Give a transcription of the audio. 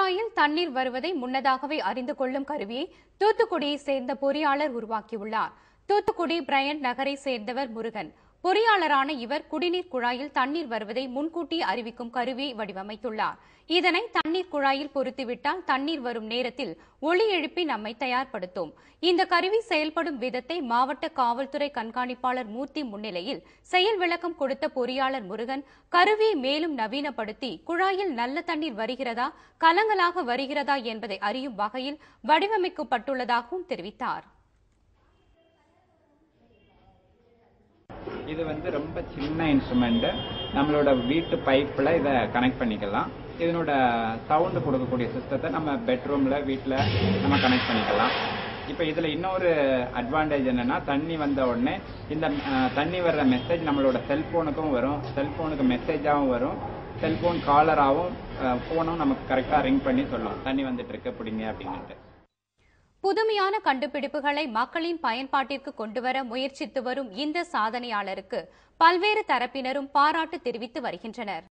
குழாயில் தண்ணீர் வருவதை முன்னதாகவே அறிந்து கொள்ளும் கருவியை தூத்துக்குடியை சேர்ந்த பொறியாளர் உருவாக்கியுள்ளார் தூத்துக்குடி பிரையண்ட் நகரை சேர்ந்தவர் முருகன் பொறியாளரான இவர் குடிநீர் குழாயில் தண்ணீர் வருவதை முன்கூட்டி அறிவிக்கும் கருவியை வடிவமைத்துள்ளார் இதனை தண்ணீர் குழாயில் பொருத்திவிட்டால் தண்ணீர் வரும் நேரத்தில் ஒளி எழுப்பி நம்மை தயார்படுத்தும் இந்த கருவி செயல்படும் விதத்தை மாவட்ட காவல்துறை கண்காணிப்பாளர் மூர்த்தி முன்னிலையில் செயல் விளக்கம் கொடுத்த பொறியாளர் முருகன் கருவியை மேலும் நவீனப்படுத்தி குழாயில் நல்ல தண்ணீர் வருகிறதா கலங்கலாக வருகிறதா என்பதை அறியும் வகையில் வடிவமைக்கப்பட்டுள்ளதாகவும் தெரிவித்தார் இது வந்து ரொம்ப சின்ன இன்ஸ்ட்ருமெண்ட் நம்மளோட வீட்டு பைப்பில் இதை கனெக்ட் பண்ணிக்கலாம் இதனோட சவுண்டு கொடுக்கக்கூடிய சிஸ்டத்தை நம்ம பெட்ரூமில் வீட்டில் நம்ம கனெக்ட் பண்ணிக்கலாம் இப்போ இதில் இன்னொரு அட்வான்டேஜ் என்னன்னா தண்ணி வந்த உடனே இந்த அஹ், தண்ணி வர்ற மெசேஜ் நம்மளோட செல்போனுக்கும் வரும் செல்போனுக்கு மெசேஜாகவும் வரும் செல்போன் காலராகவும் ஃபோனும் நமக்கு கரெக்டாக ரிங் பண்ணி சொல்லும் தண்ணி வந்துட்டு இருக்கு பிடிங்க அப்படின்ட்டு புதுமையான கண்டுபிடிப்புகளை மக்களின் பயன்பாட்டிற்கு கொண்டுவர முயற்சித்து வரும் இந்த சாதனையாளருக்கு பல்வேறு தரப்பினரும் பாராட்டு தெரிவித்து வருகின்றனர்